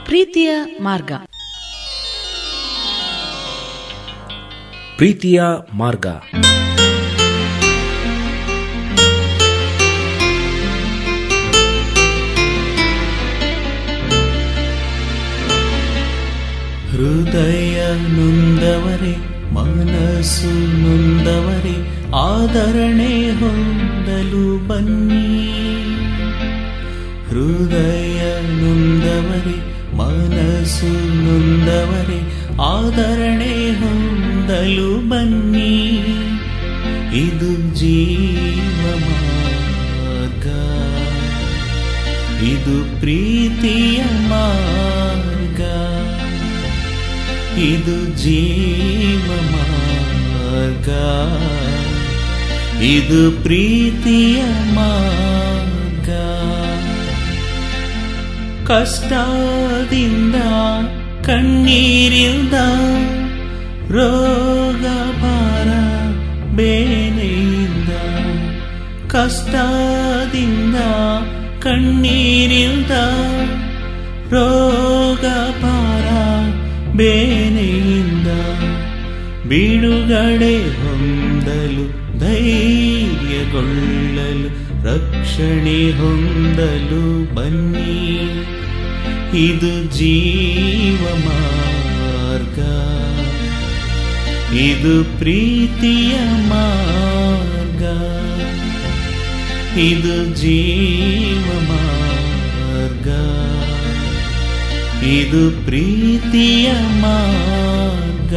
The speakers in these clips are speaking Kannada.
ಪ್ರೀತಿಯ ಮಾರ್ಗ ಪ್ರೀತಿಯ ಮಾರ್ಗ ಹೃದಯ ನೊಂದವರೆ ಮನಸ್ಸು ನೊಂದವರೆ ಆದರಣೆ ಹೊಂದಲು ಬನ್ನಿ ಹೃದಯ ನೊಂದವರೆ ಮನಸ್ಸು ನೊಂದವರೆ ಆದರಣೆ ಹೊಂದಲು ಬನ್ನಿ ಇದು ಜೀವ ಮಾರ್ಗ ಇದು ಪ್ರೀತಿಯ ಮಾರ್ಗ ಇದು ಜೀವ ಮಾರ್ಗ ಇದು ಪ್ರೀತಿಯ ಮಾರ್ಗ ಕಷ್ಟದಿಂದ ಕಣ್ಣೀರಿಂದ ರೋಗ ಭಾರ ಬೇನೆಯಿಂದ ಕಷ್ಟದಿಂದ ಕಣ್ಣೀರಿಂದ ರೋಗ ಭಾರ ಬೇನೆಯಿಂದ ಬಿಡುಗಡೆ ಹೊಂದಲು ಧೈರ್ಯಗೊಳ್ಳಲು ರಕ್ಷಣೆ ಹೊಂದಲು ಬನ್ನಿ ಇದು ಜೀವ ಮಾರ್ಗ ಇದು ಪ್ರೀತಿಯ ಮಾರ್ಗ ಇದು ಜೀವ ಮಾರ್ಗ ಇದು ಪ್ರೀತಿಯ ಮಾರ್ಗ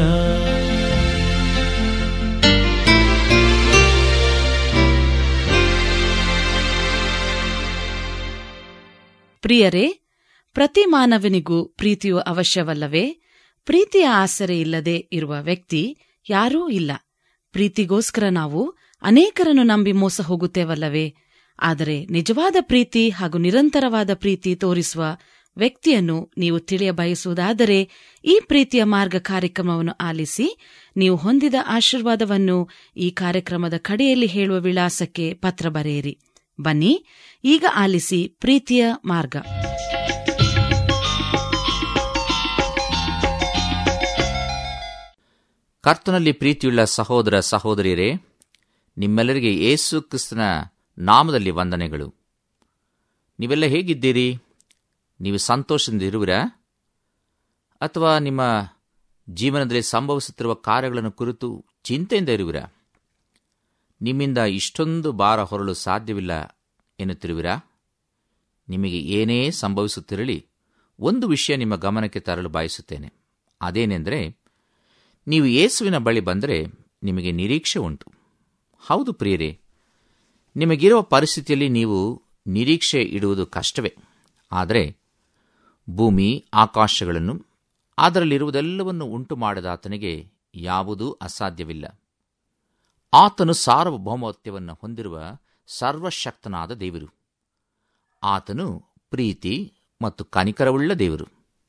ಪ್ರಿಯರೇ ಪ್ರತಿ ಮಾನವನಿಗೂ ಪ್ರೀತಿಯು ಅವಶ್ಯವಲ್ಲವೇ ಪ್ರೀತಿಯ ಆಸರೆ ಇಲ್ಲದೆ ಇರುವ ವ್ಯಕ್ತಿ ಯಾರೂ ಇಲ್ಲ ಪ್ರೀತಿಗೋಸ್ಕರ ನಾವು ಅನೇಕರನ್ನು ನಂಬಿ ಮೋಸ ಹೋಗುತ್ತೇವಲ್ಲವೇ ಆದರೆ ನಿಜವಾದ ಪ್ರೀತಿ ಹಾಗೂ ನಿರಂತರವಾದ ಪ್ರೀತಿ ತೋರಿಸುವ ವ್ಯಕ್ತಿಯನ್ನು ನೀವು ತಿಳಿಯ ಬಯಸುವುದಾದರೆ ಈ ಪ್ರೀತಿಯ ಮಾರ್ಗ ಕಾರ್ಯಕ್ರಮವನ್ನು ಆಲಿಸಿ ನೀವು ಹೊಂದಿದ ಆಶೀರ್ವಾದವನ್ನು ಈ ಕಾರ್ಯಕ್ರಮದ ಕಡೆಯಲ್ಲಿ ಹೇಳುವ ವಿಳಾಸಕ್ಕೆ ಪತ್ರ ಬರೆಯಿರಿ ಬನ್ನಿ ಈಗ ಆಲಿಸಿ ಪ್ರೀತಿಯ ಮಾರ್ಗ ಕರ್ತನಲ್ಲಿ ಪ್ರೀತಿಯುಳ್ಳ ಸಹೋದರ ಸಹೋದರಿಯರೇ ನಿಮ್ಮೆಲ್ಲರಿಗೆ ಯೇಸು ಕ್ರಿಸ್ತನ ನಾಮದಲ್ಲಿ ವಂದನೆಗಳು ನೀವೆಲ್ಲ ಹೇಗಿದ್ದೀರಿ ನೀವು ಸಂತೋಷದಿಂದ ಇರುವಿರಾ ಅಥವಾ ನಿಮ್ಮ ಜೀವನದಲ್ಲಿ ಸಂಭವಿಸುತ್ತಿರುವ ಕಾರ್ಯಗಳನ್ನು ಕುರಿತು ಚಿಂತೆಯಿಂದ ಇರುವಿರಾ ನಿಮ್ಮಿಂದ ಇಷ್ಟೊಂದು ಭಾರ ಹೊರಲು ಸಾಧ್ಯವಿಲ್ಲ ಎನ್ನುತ್ತಿರುವಿರಾ ನಿಮಗೆ ಏನೇ ಸಂಭವಿಸುತ್ತಿರಲಿ ಒಂದು ವಿಷಯ ನಿಮ್ಮ ಗಮನಕ್ಕೆ ತರಲು ಬಯಸುತ್ತೇನೆ ಅದೇನೆಂದರೆ ನೀವು ಯೇಸುವಿನ ಬಳಿ ಬಂದರೆ ನಿಮಗೆ ನಿರೀಕ್ಷೆ ಉಂಟು ಹೌದು ಪ್ರಿಯರೇ ನಿಮಗಿರುವ ಪರಿಸ್ಥಿತಿಯಲ್ಲಿ ನೀವು ನಿರೀಕ್ಷೆ ಇಡುವುದು ಕಷ್ಟವೇ ಆದರೆ ಭೂಮಿ ಆಕಾಶಗಳನ್ನು ಅದರಲ್ಲಿರುವುದೆಲ್ಲವನ್ನು ಉಂಟು ಮಾಡಿದ ಆತನಿಗೆ ಯಾವುದೂ ಅಸಾಧ್ಯವಿಲ್ಲ ಆತನು ಸಾರ್ವಭೌಮತ್ಯವನ್ನು ಹೊಂದಿರುವ ಸರ್ವಶಕ್ತನಾದ ದೇವರು ಆತನು ಪ್ರೀತಿ ಮತ್ತು ಕನಿಕರವುಳ್ಳ ದೇವರು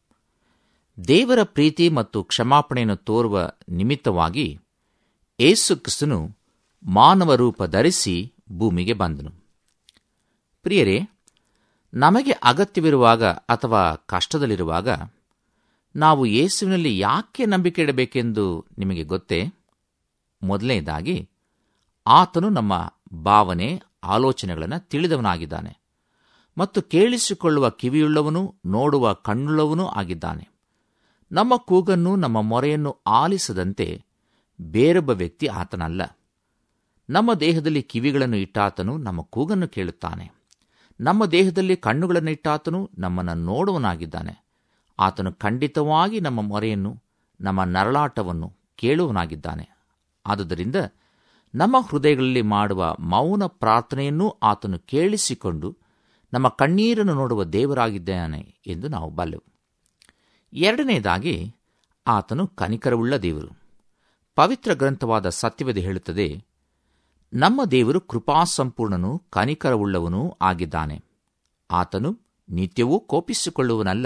ದೇವರ ಪ್ರೀತಿ ಮತ್ತು ಕ್ಷಮಾಪಣೆಯನ್ನು ತೋರುವ ನಿಮಿತ್ತವಾಗಿ ಏಸು ಕ್ರಿಸ್ತನು ಮಾನವ ರೂಪ ಧರಿಸಿ ಭೂಮಿಗೆ ಬಂದನು ಪ್ರಿಯರೇ ನಮಗೆ ಅಗತ್ಯವಿರುವಾಗ ಅಥವಾ ಕಷ್ಟದಲ್ಲಿರುವಾಗ ನಾವು ಯೇಸುವಿನಲ್ಲಿ ಯಾಕೆ ನಂಬಿಕೆ ಇಡಬೇಕೆಂದು ನಿಮಗೆ ಗೊತ್ತೇ ಮೊದಲನೇದಾಗಿ ಆತನು ನಮ್ಮ ಭಾವನೆ ಆಲೋಚನೆಗಳನ್ನು ತಿಳಿದವನಾಗಿದ್ದಾನೆ ಮತ್ತು ಕೇಳಿಸಿಕೊಳ್ಳುವ ಕಿವಿಯುಳ್ಳವನು ನೋಡುವ ಕಣ್ಣುಳ್ಳವನೂ ಆಗಿದ್ದಾನೆ ನಮ್ಮ ಕೂಗನ್ನು ನಮ್ಮ ಮೊರೆಯನ್ನು ಆಲಿಸದಂತೆ ಬೇರೊಬ್ಬ ವ್ಯಕ್ತಿ ಆತನಲ್ಲ ನಮ್ಮ ದೇಹದಲ್ಲಿ ಕಿವಿಗಳನ್ನು ಇಟ್ಟಾತನು ನಮ್ಮ ಕೂಗನ್ನು ಕೇಳುತ್ತಾನೆ ನಮ್ಮ ದೇಹದಲ್ಲಿ ಕಣ್ಣುಗಳನ್ನು ಇಟ್ಟಾತನು ನಮ್ಮನ್ನು ನೋಡುವನಾಗಿದ್ದಾನೆ ಆತನು ಖಂಡಿತವಾಗಿ ನಮ್ಮ ಮೊರೆಯನ್ನು ನಮ್ಮ ನರಳಾಟವನ್ನು ಕೇಳುವನಾಗಿದ್ದಾನೆ ಆದುದರಿಂದ ನಮ್ಮ ಹೃದಯಗಳಲ್ಲಿ ಮಾಡುವ ಮೌನ ಪ್ರಾರ್ಥನೆಯನ್ನೂ ಆತನು ಕೇಳಿಸಿಕೊಂಡು ನಮ್ಮ ಕಣ್ಣೀರನ್ನು ನೋಡುವ ದೇವರಾಗಿದ್ದಾನೆ ಎಂದು ನಾವು ಬಲ್ಲೆವು ಎರಡನೆಯದಾಗಿ ಆತನು ಕನಿಕರವುಳ್ಳ ದೇವರು ಪವಿತ್ರ ಗ್ರಂಥವಾದ ಸತ್ಯವೇದ ಹೇಳುತ್ತದೆ ನಮ್ಮ ದೇವರು ಕೃಪಾಸಂಪೂರ್ಣನೂ ಕನಿಕರವುಳ್ಳವನೂ ಆಗಿದ್ದಾನೆ ಆತನು ನಿತ್ಯವೂ ಕೋಪಿಸಿಕೊಳ್ಳುವನಲ್ಲ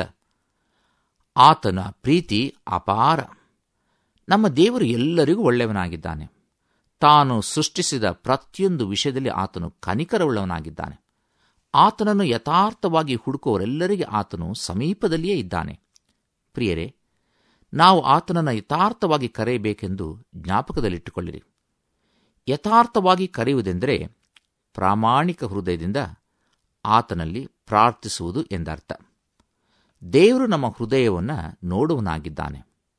ಆತನ ಪ್ರೀತಿ ಅಪಾರ ನಮ್ಮ ದೇವರು ಎಲ್ಲರಿಗೂ ಒಳ್ಳೆಯವನಾಗಿದ್ದಾನೆ ತಾನು ಸೃಷ್ಟಿಸಿದ ಪ್ರತಿಯೊಂದು ವಿಷಯದಲ್ಲಿ ಆತನು ಕನಿಕರವುಳ್ಳವನಾಗಿದ್ದಾನೆ ಆತನನ್ನು ಯಥಾರ್ಥವಾಗಿ ಹುಡುಕುವವರೆಲ್ಲರಿಗೆ ಆತನು ಸಮೀಪದಲ್ಲಿಯೇ ಇದ್ದಾನೆ ಪ್ರಿಯರೇ ನಾವು ಆತನನ್ನು ಯಥಾರ್ಥವಾಗಿ ಕರೆಯಬೇಕೆಂದು ಜ್ಞಾಪಕದಲ್ಲಿಟ್ಟುಕೊಳ್ಳಿರಿ ಯಥಾರ್ಥವಾಗಿ ಕರೆಯುವುದೆಂದರೆ ಪ್ರಾಮಾಣಿಕ ಹೃದಯದಿಂದ ಆತನಲ್ಲಿ ಪ್ರಾರ್ಥಿಸುವುದು ಎಂದರ್ಥ ದೇವರು ನಮ್ಮ ಹೃದಯವನ್ನು ನೋಡುವನಾಗಿದ್ದಾನೆ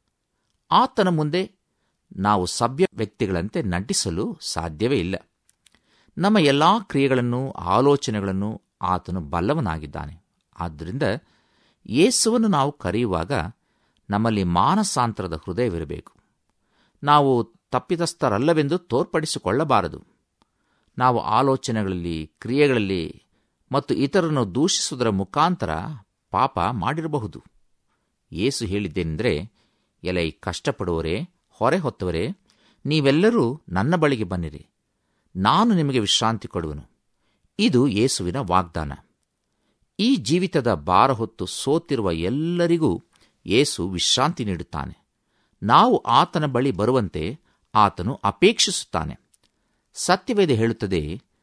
ಆತನ ಮುಂದೆ ನಾವು ಸಭ್ಯ ವ್ಯಕ್ತಿಗಳಂತೆ ನಟಿಸಲು ಸಾಧ್ಯವೇ ಇಲ್ಲ ನಮ್ಮ ಎಲ್ಲಾ ಕ್ರಿಯೆಗಳನ್ನು ಆಲೋಚನೆಗಳನ್ನು ಆತನು ಬಲ್ಲವನಾಗಿದ್ದಾನೆ ಆದ್ದರಿಂದ ಯೇಸುವನ್ನು ನಾವು ಕರೆಯುವಾಗ ನಮ್ಮಲ್ಲಿ ಮಾನಸಾಂತರದ ಹೃದಯವಿರಬೇಕು ನಾವು ತಪ್ಪಿತಸ್ಥರಲ್ಲವೆಂದು ತೋರ್ಪಡಿಸಿಕೊಳ್ಳಬಾರದು ನಾವು ಆಲೋಚನೆಗಳಲ್ಲಿ ಕ್ರಿಯೆಗಳಲ್ಲಿ ಮತ್ತು ಇತರರನ್ನು ದೂಷಿಸುವುದರ ಮುಖಾಂತರ ಪಾಪ ಮಾಡಿರಬಹುದು ಯೇಸು ಹೇಳಿದ್ದೇನೆಂದರೆ ಎಲೈ ಕಷ್ಟಪಡುವವರೇ ಹೊರೆ ಹೊತ್ತವರೇ ನೀವೆಲ್ಲರೂ ನನ್ನ ಬಳಿಗೆ ಬನ್ನಿರಿ ನಾನು ನಿಮಗೆ ವಿಶ್ರಾಂತಿ ಕೊಡುವನು ಇದು ಯೇಸುವಿನ ವಾಗ್ದಾನ ಈ ಜೀವಿತದ ಭಾರ ಹೊತ್ತು ಸೋತಿರುವ ಎಲ್ಲರಿಗೂ ಯೇಸು ವಿಶ್ರಾಂತಿ ನೀಡುತ್ತಾನೆ ನಾವು ಆತನ ಬಳಿ ಬರುವಂತೆ ಆತನು ಅಪೇಕ್ಷಿಸುತ್ತಾನೆ ಸತ್ಯವೇದ ಹೇಳುತ್ತದೆ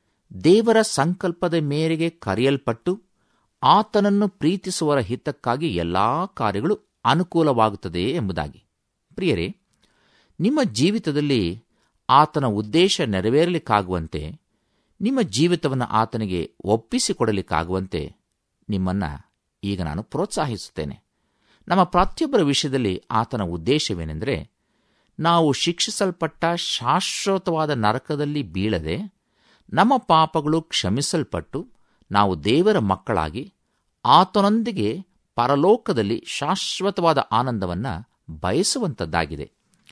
ದೇವರ ಸಂಕಲ್ಪದ ಮೇರೆಗೆ ಕರೆಯಲ್ಪಟ್ಟು ಆತನನ್ನು ಪ್ರೀತಿಸುವರ ಹಿತಕ್ಕಾಗಿ ಎಲ್ಲಾ ಕಾರ್ಯಗಳು ಅನುಕೂಲವಾಗುತ್ತದೆ ಎಂಬುದಾಗಿ ಪ್ರಿಯರೇ ನಿಮ್ಮ ಜೀವಿತದಲ್ಲಿ ಆತನ ಉದ್ದೇಶ ನೆರವೇರಲಿಕ್ಕಾಗುವಂತೆ ನಿಮ್ಮ ಜೀವಿತವನ್ನು ಆತನಿಗೆ ಒಪ್ಪಿಸಿಕೊಡಲಿಕ್ಕಾಗುವಂತೆ ನಿಮ್ಮನ್ನ ಈಗ ನಾನು ಪ್ರೋತ್ಸಾಹಿಸುತ್ತೇನೆ ನಮ್ಮ ಪ್ರತಿಯೊಬ್ಬರ ವಿಷಯದಲ್ಲಿ ಆತನ ಉದ್ದೇಶವೇನೆಂದರೆ ನಾವು ಶಿಕ್ಷಿಸಲ್ಪಟ್ಟ ಶಾಶ್ವತವಾದ ನರಕದಲ್ಲಿ ಬೀಳದೆ ನಮ್ಮ ಪಾಪಗಳು ಕ್ಷಮಿಸಲ್ಪಟ್ಟು ನಾವು ದೇವರ ಮಕ್ಕಳಾಗಿ ಆತನೊಂದಿಗೆ ಪರಲೋಕದಲ್ಲಿ ಶಾಶ್ವತವಾದ ಆನಂದವನ್ನು ಬಯಸುವಂಥದ್ದಾಗಿದೆ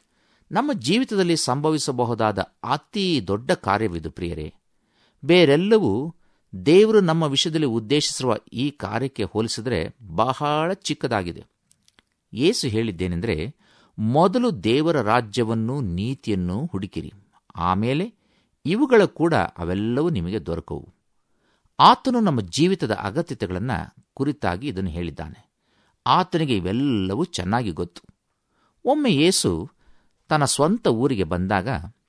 ನಮ್ಮ ಜೀವಿತದಲ್ಲಿ ಸಂಭವಿಸಬಹುದಾದ ಅತಿ ದೊಡ್ಡ ಕಾರ್ಯವಿದು ಪ್ರಿಯರೇ ಬೇರೆಲ್ಲವೂ ದೇವರು ನಮ್ಮ ವಿಷಯದಲ್ಲಿ ಉದ್ದೇಶಿಸಿರುವ ಈ ಕಾರ್ಯಕ್ಕೆ ಹೋಲಿಸಿದರೆ ಬಹಳ ಚಿಕ್ಕದಾಗಿದೆ ಯೇಸು ಹೇಳಿದ್ದೇನೆಂದರೆ ಮೊದಲು ದೇವರ ರಾಜ್ಯವನ್ನು ನೀತಿಯನ್ನು ಹುಡುಕಿರಿ ಆಮೇಲೆ ಇವುಗಳ ಕೂಡ ಅವೆಲ್ಲವೂ ನಿಮಗೆ ದೊರಕವು ಆತನು ನಮ್ಮ ಜೀವಿತದ ಅಗತ್ಯತೆಗಳನ್ನು ಕುರಿತಾಗಿ ಇದನ್ನು ಹೇಳಿದ್ದಾನೆ ಆತನಿಗೆ ಇವೆಲ್ಲವೂ ಚೆನ್ನಾಗಿ ಗೊತ್ತು ಒಮ್ಮೆ ಯೇಸು ತನ್ನ ಸ್ವಂತ ಊರಿಗೆ ಬಂದಾಗ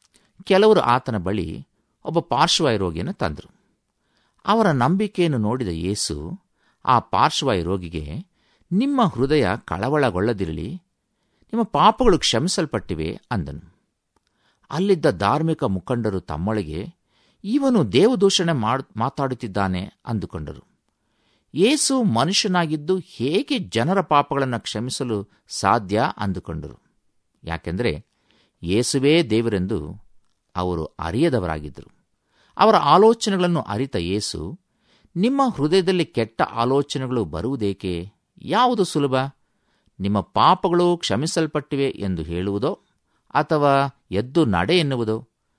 ಕೆಲವರು ಆತನ ಬಳಿ ಒಬ್ಬ ಪಾರ್ಶ್ವವಾಯು ರೋಗಿಯನ್ನು ತಂದರು ಅವರ ನಂಬಿಕೆಯನ್ನು ನೋಡಿದ ಯೇಸು ಆ ಪಾರ್ಶ್ವವಾಯು ರೋಗಿಗೆ ನಿಮ್ಮ ಹೃದಯ ಕಳವಳಗೊಳ್ಳದಿರಲಿ ನಿಮ್ಮ ಪಾಪಗಳು ಕ್ಷಮಿಸಲ್ಪಟ್ಟಿವೆ ಅಂದನು ಅಲ್ಲಿದ್ದ ಧಾರ್ಮಿಕ ಮುಖಂಡರು ತಮ್ಮೊಳಗೆ ಇವನು ದೇವದೂಷಣೆ ಮಾತಾಡುತ್ತಿದ್ದಾನೆ ಅಂದುಕೊಂಡರು ಯೇಸು ಮನುಷ್ಯನಾಗಿದ್ದು ಹೇಗೆ ಜನರ ಪಾಪಗಳನ್ನು ಕ್ಷಮಿಸಲು ಸಾಧ್ಯ ಅಂದುಕೊಂಡರು ಯಾಕೆಂದರೆ ಯೇಸುವೇ ದೇವರೆಂದು ಅವರು ಅರಿಯದವರಾಗಿದ್ದರು ಅವರ ಆಲೋಚನೆಗಳನ್ನು ಅರಿತ ಯೇಸು ನಿಮ್ಮ ಹೃದಯದಲ್ಲಿ ಕೆಟ್ಟ ಆಲೋಚನೆಗಳು ಬರುವುದೇಕೆ ಯಾವುದು ಸುಲಭ ನಿಮ್ಮ ಪಾಪಗಳು ಕ್ಷಮಿಸಲ್ಪಟ್ಟಿವೆ ಎಂದು ಹೇಳುವುದೋ ಅಥವಾ ಎದ್ದು ನಡೆ ಎನ್ನುವುದೋ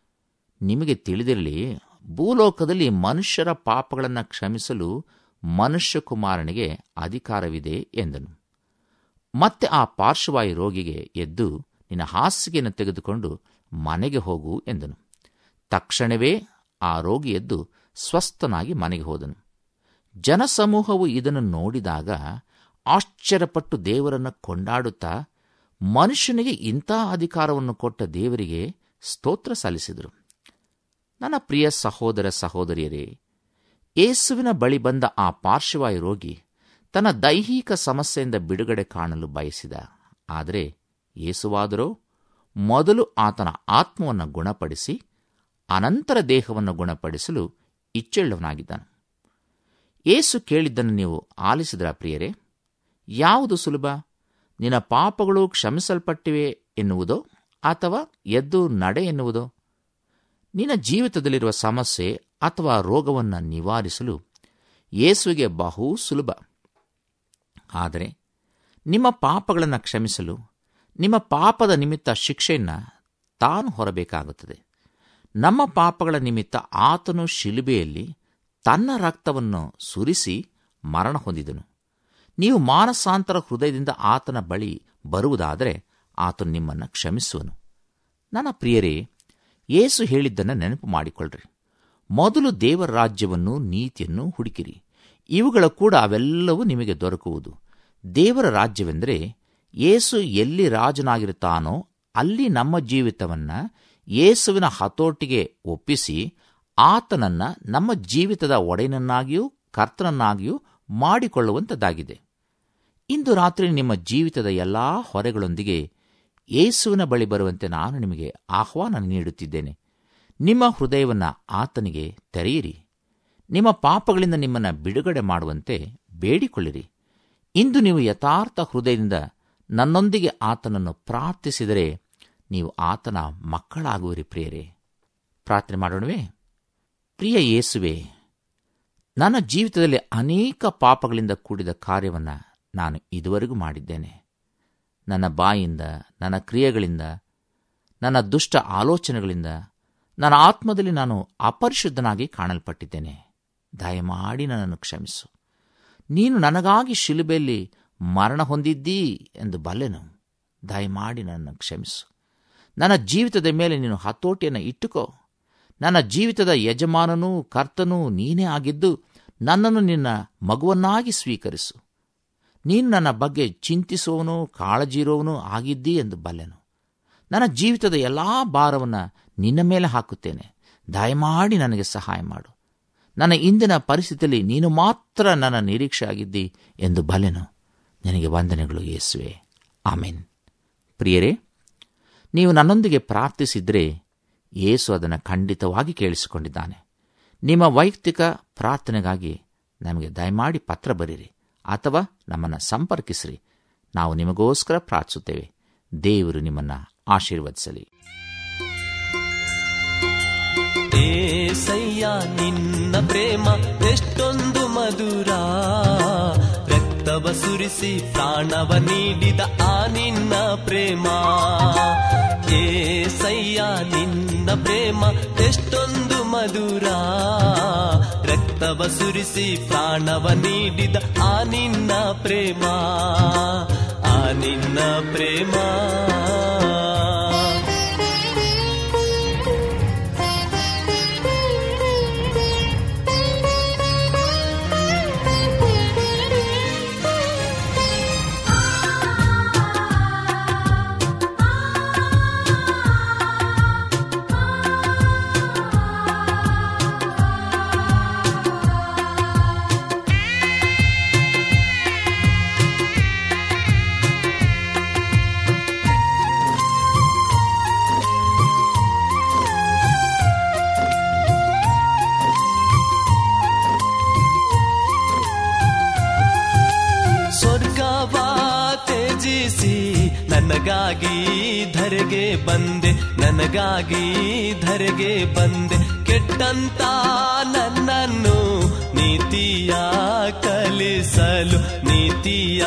ನಿಮಗೆ ತಿಳಿದಿರಲಿ ಭೂಲೋಕದಲ್ಲಿ ಮನುಷ್ಯರ ಪಾಪಗಳನ್ನು ಕ್ಷಮಿಸಲು ಮನುಷ್ಯಕುಮಾರನಿಗೆ ಅಧಿಕಾರವಿದೆ ಎಂದನು ಮತ್ತೆ ಆ ಪಾರ್ಶ್ವವಾಯು ರೋಗಿಗೆ ಎದ್ದು ನಿನ್ನ ಹಾಸಿಗೆಯನ್ನು ತೆಗೆದುಕೊಂಡು ಮನೆಗೆ ಹೋಗು ಎಂದನು ತಕ್ಷಣವೇ ಆ ರೋಗಿ ಎದ್ದು ಸ್ವಸ್ಥನಾಗಿ ಮನೆಗೆ ಹೋದನು ಜನಸಮೂಹವು ಇದನ್ನು ನೋಡಿದಾಗ ಆಶ್ಚರ್ಯಪಟ್ಟು ದೇವರನ್ನು ಕೊಂಡಾಡುತ್ತಾ ಮನುಷ್ಯನಿಗೆ ಇಂಥ ಅಧಿಕಾರವನ್ನು ಕೊಟ್ಟ ದೇವರಿಗೆ ಸ್ತೋತ್ರ ಸಲ್ಲಿಸಿದರು ನನ್ನ ಪ್ರಿಯ ಸಹೋದರ ಸಹೋದರಿಯರೇ ಏಸುವಿನ ಬಳಿ ಬಂದ ಆ ಪಾರ್ಶ್ವವಾಯು ರೋಗಿ ತನ್ನ ದೈಹಿಕ ಸಮಸ್ಯೆಯಿಂದ ಬಿಡುಗಡೆ ಕಾಣಲು ಬಯಸಿದ ಆದರೆ ಯೇಸುವಾದರೋ ಮೊದಲು ಆತನ ಆತ್ಮವನ್ನು ಗುಣಪಡಿಸಿ ಅನಂತರ ದೇಹವನ್ನು ಗುಣಪಡಿಸಲು ಇಚ್ಚೆಳ್ಳವನಾಗಿದ್ದನು ಏಸು ಕೇಳಿದ್ದನ್ನು ನೀವು ಆಲಿಸಿದ್ರ ಪ್ರಿಯರೇ ಯಾವುದು ಸುಲಭ ನಿನ್ನ ಪಾಪಗಳು ಕ್ಷಮಿಸಲ್ಪಟ್ಟಿವೆ ಎನ್ನುವುದೋ ಅಥವಾ ಎದ್ದು ನಡೆ ಎನ್ನುವುದೋ ನಿನ್ನ ಜೀವಿತದಲ್ಲಿರುವ ಸಮಸ್ಯೆ ಅಥವಾ ರೋಗವನ್ನು ನಿವಾರಿಸಲು ಯೇಸುವಿಗೆ ಬಹು ಸುಲಭ ಆದರೆ ನಿಮ್ಮ ಪಾಪಗಳನ್ನು ಕ್ಷಮಿಸಲು ನಿಮ್ಮ ಪಾಪದ ನಿಮಿತ್ತ ಶಿಕ್ಷೆಯನ್ನು ತಾನು ಹೊರಬೇಕಾಗುತ್ತದೆ ನಮ್ಮ ಪಾಪಗಳ ನಿಮಿತ್ತ ಆತನು ಶಿಲುಬೆಯಲ್ಲಿ ತನ್ನ ರಕ್ತವನ್ನು ಸುರಿಸಿ ಮರಣ ಹೊಂದಿದನು ನೀವು ಮಾನಸಾಂತರ ಹೃದಯದಿಂದ ಆತನ ಬಳಿ ಬರುವುದಾದರೆ ಆತನು ನಿಮ್ಮನ್ನು ಕ್ಷಮಿಸುವನು ನನ್ನ ಪ್ರಿಯರೇ ಯೇಸು ಹೇಳಿದ್ದನ್ನು ನೆನಪು ಮಾಡಿಕೊಳ್ಳ್ರಿ ಮೊದಲು ದೇವರ ರಾಜ್ಯವನ್ನು ನೀತಿಯನ್ನು ಹುಡುಕಿರಿ ಇವುಗಳ ಕೂಡ ಅವೆಲ್ಲವೂ ನಿಮಗೆ ದೊರಕುವುದು ದೇವರ ರಾಜ್ಯವೆಂದರೆ ಯೇಸು ಎಲ್ಲಿ ರಾಜನಾಗಿರುತ್ತಾನೋ ಅಲ್ಲಿ ನಮ್ಮ ಜೀವಿತವನ್ನು ಯೇಸುವಿನ ಹತೋಟಿಗೆ ಒಪ್ಪಿಸಿ ಆತನನ್ನ ನಮ್ಮ ಜೀವಿತದ ಒಡೆಯನನ್ನಾಗಿಯೂ ಕರ್ತನನ್ನಾಗಿಯೂ ಮಾಡಿಕೊಳ್ಳುವಂಥದ್ದಾಗಿದೆ ಇಂದು ರಾತ್ರಿ ನಿಮ್ಮ ಜೀವಿತದ ಎಲ್ಲಾ ಹೊರೆಗಳೊಂದಿಗೆ ಯೇಸುವಿನ ಬಳಿ ಬರುವಂತೆ ನಾನು ನಿಮಗೆ ಆಹ್ವಾನ ನೀಡುತ್ತಿದ್ದೇನೆ ನಿಮ್ಮ ಹೃದಯವನ್ನು ಆತನಿಗೆ ತೆರೆಯಿರಿ ನಿಮ್ಮ ಪಾಪಗಳಿಂದ ನಿಮ್ಮನ್ನು ಬಿಡುಗಡೆ ಮಾಡುವಂತೆ ಬೇಡಿಕೊಳ್ಳಿರಿ ಇಂದು ನೀವು ಯಥಾರ್ಥ ಹೃದಯದಿಂದ ನನ್ನೊಂದಿಗೆ ಆತನನ್ನು ಪ್ರಾರ್ಥಿಸಿದರೆ ನೀವು ಆತನ ಮಕ್ಕಳಾಗುವಿರಿ ಪ್ರಿಯರೇ ಪ್ರಾರ್ಥನೆ ಮಾಡೋಣವೇ ಪ್ರಿಯ ಯೇಸುವೆ ನನ್ನ ಜೀವಿತದಲ್ಲಿ ಅನೇಕ ಪಾಪಗಳಿಂದ ಕೂಡಿದ ಕಾರ್ಯವನ್ನು ನಾನು ಇದುವರೆಗೂ ಮಾಡಿದ್ದೇನೆ ನನ್ನ ಬಾಯಿಂದ ನನ್ನ ಕ್ರಿಯೆಗಳಿಂದ ನನ್ನ ದುಷ್ಟ ಆಲೋಚನೆಗಳಿಂದ ನನ್ನ ಆತ್ಮದಲ್ಲಿ ನಾನು ಅಪರಿಶುದ್ಧನಾಗಿ ಕಾಣಲ್ಪಟ್ಟಿದ್ದೇನೆ ದಯಮಾಡಿ ನನ್ನನ್ನು ಕ್ಷಮಿಸು ನೀನು ನನಗಾಗಿ ಶಿಲುಬೆಯಲ್ಲಿ ಮರಣ ಹೊಂದಿದ್ದೀ ಎಂದು ಬಲ್ಲೆನು ದಯಮಾಡಿ ನನ್ನನ್ನು ಕ್ಷಮಿಸು ನನ್ನ ಜೀವಿತದ ಮೇಲೆ ನೀನು ಹತೋಟಿಯನ್ನು ಇಟ್ಟುಕೋ ನನ್ನ ಜೀವಿತದ ಯಜಮಾನನೂ ಕರ್ತನೂ ನೀನೇ ಆಗಿದ್ದು ನನ್ನನ್ನು ನಿನ್ನ ಮಗುವನ್ನಾಗಿ ಸ್ವೀಕರಿಸು ನೀನು ನನ್ನ ಬಗ್ಗೆ ಚಿಂತಿಸುವವನು ಕಾಳಜಿರುವವನು ಆಗಿದ್ದೀ ಎಂದು ಬಲ್ಲೆನು ನನ್ನ ಜೀವಿತದ ಎಲ್ಲಾ ಭಾರವನ್ನು ನಿನ್ನ ಮೇಲೆ ಹಾಕುತ್ತೇನೆ ದಯಮಾಡಿ ನನಗೆ ಸಹಾಯ ಮಾಡು ನನ್ನ ಇಂದಿನ ಪರಿಸ್ಥಿತಿಯಲ್ಲಿ ನೀನು ಮಾತ್ರ ನನ್ನ ನಿರೀಕ್ಷೆ ಆಗಿದ್ದಿ ಎಂದು ಬಲೆನು ನಿನಗೆ ವಂದನೆಗಳು ಯೇಸುವೆ ಆಮೇನ್ ಪ್ರಿಯರೇ ನೀವು ನನ್ನೊಂದಿಗೆ ಪ್ರಾರ್ಥಿಸಿದರೆ ಯೇಸು ಅದನ್ನು ಖಂಡಿತವಾಗಿ ಕೇಳಿಸಿಕೊಂಡಿದ್ದಾನೆ ನಿಮ್ಮ ವೈಯಕ್ತಿಕ ಪ್ರಾರ್ಥನೆಗಾಗಿ ನಮಗೆ ದಯಮಾಡಿ ಪತ್ರ ಬರೀರಿ ಅಥವಾ ನಮ್ಮನ್ನು ಸಂಪರ್ಕಿಸಿರಿ ನಾವು ನಿಮಗೋಸ್ಕರ ಪ್ರಾರ್ಥಿಸುತ್ತೇವೆ ದೇವರು ನಿಮ್ಮನ್ನು ಆಶೀರ್ವದಿಸಲಿ ಏಸಯ್ಯ ನಿನ್ನ ಪ್ರೇಮ ಎಷ್ಟೊಂದು ಮಧುರ ರಕ್ತವ ಸುರಿಸಿ ಪ್ರಾಣವ ನೀಡಿದ ಆ ನಿನ್ನ ಪ್ರೇಮ ಏಸಯ್ಯ ನಿನ್ನ ಪ್ರೇಮ ಎಷ್ಟೊಂದು ಮಧುರ ರಕ್ತವ ಸುರಿಸಿ ಪ್ರಾಣವ ನೀಡಿದ ಆ ನಿನ್ನ ಪ್ರೇಮ ಆ ನಿನ್ನ ಪ್ರೇಮ ಸ್ವರ್ಗವ ತ್ಯಜಿಸಿ ನನಗಾಗಿ ಧರೆಗೆ ಬಂದೆ ನನಗಾಗಿ ಧರೆಗೆ ಬಂದೆ ಕೆಟ್ಟಂತ ನನ್ನನ್ನು ನೀತಿಯ ಕಲಿಸಲು ನೀತಿಯ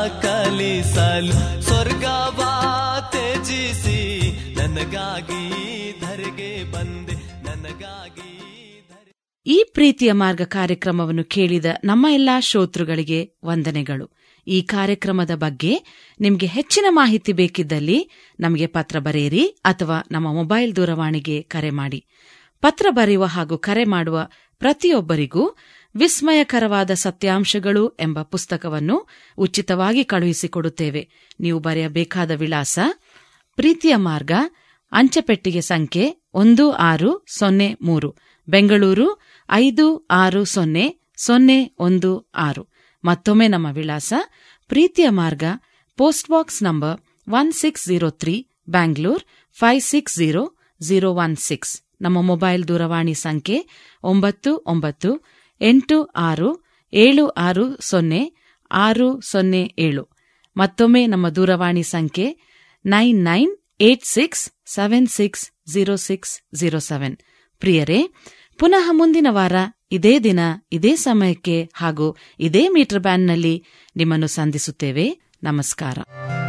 ಕಲಿಸಲು ಸ್ವರ್ಗವ ತ್ಯಜಿಸಿ ನನಗಾಗಿ ಧರೆಗೆ ಬಂದೆ ನನಗಾಗಿ ಧರೆ ಈ ಪ್ರೀತಿಯ ಮಾರ್ಗ ಕಾರ್ಯಕ್ರಮವನ್ನು ಕೇಳಿದ ನಮ್ಮ ಎಲ್ಲಾ ಶ್ರೋತೃಗಳಿಗೆ ವಂದನೆಗಳು ಈ ಕಾರ್ಯಕ್ರಮದ ಬಗ್ಗೆ ನಿಮಗೆ ಹೆಚ್ಚಿನ ಮಾಹಿತಿ ಬೇಕಿದ್ದಲ್ಲಿ ನಮಗೆ ಪತ್ರ ಬರೆಯಿರಿ ಅಥವಾ ನಮ್ಮ ಮೊಬೈಲ್ ದೂರವಾಣಿಗೆ ಕರೆ ಮಾಡಿ ಪತ್ರ ಬರೆಯುವ ಹಾಗೂ ಕರೆ ಮಾಡುವ ಪ್ರತಿಯೊಬ್ಬರಿಗೂ ವಿಸ್ಮಯಕರವಾದ ಸತ್ಯಾಂಶಗಳು ಎಂಬ ಪುಸ್ತಕವನ್ನು ಉಚಿತವಾಗಿ ಕಳುಹಿಸಿಕೊಡುತ್ತೇವೆ ನೀವು ಬರೆಯಬೇಕಾದ ವಿಳಾಸ ಪ್ರೀತಿಯ ಮಾರ್ಗ ಅಂಚೆಪೆಟ್ಟಿಗೆ ಸಂಖ್ಯೆ ಒಂದು ಆರು ಸೊನ್ನೆ ಮೂರು ಬೆಂಗಳೂರು ಐದು ಆರು ಸೊನ್ನೆ ಸೊನ್ನೆ ಒಂದು ಆರು ಮತ್ತೊಮ್ಮೆ ನಮ್ಮ ವಿಳಾಸ ಪ್ರೀತಿಯ ಮಾರ್ಗ post box number one six zero three Bangalore five six zero zero one six ನಮ್ಮ ಮೊಬೈಲ್ ದೂರವಾಣಿ ಸಂಖ್ಯೆ ಒಂಬತ್ತು ಒಂಬತ್ತು ಎಂಟು ಆರು ಏಳು ಆರು ಸೊನ್ನೆ ಆರು ಸೊನ್ನೆ ಏಳು ಮತ್ತೊಮ್ಮೆ ನಮ್ಮ ದೂರವಾಣಿ ಸಂಖ್ಯೆ nine nine eight six seven six zero six zero seven ಪ್ರಿಯರೇ ಪುನಃ ಮುಂದಿನ ವಾರ ಇದೇ ದಿನ ಇದೇ ಸಮಯಕ್ಕೆ ಹಾಗೂ ಇದೇ ಮೀಟರ್ ಬ್ಯಾಂಡ್ನಲ್ಲಿ ನಿಮ್ಮನ್ನು ಸಂಧಿಸುತ್ತೇವೆ ನಮಸ್ಕಾರ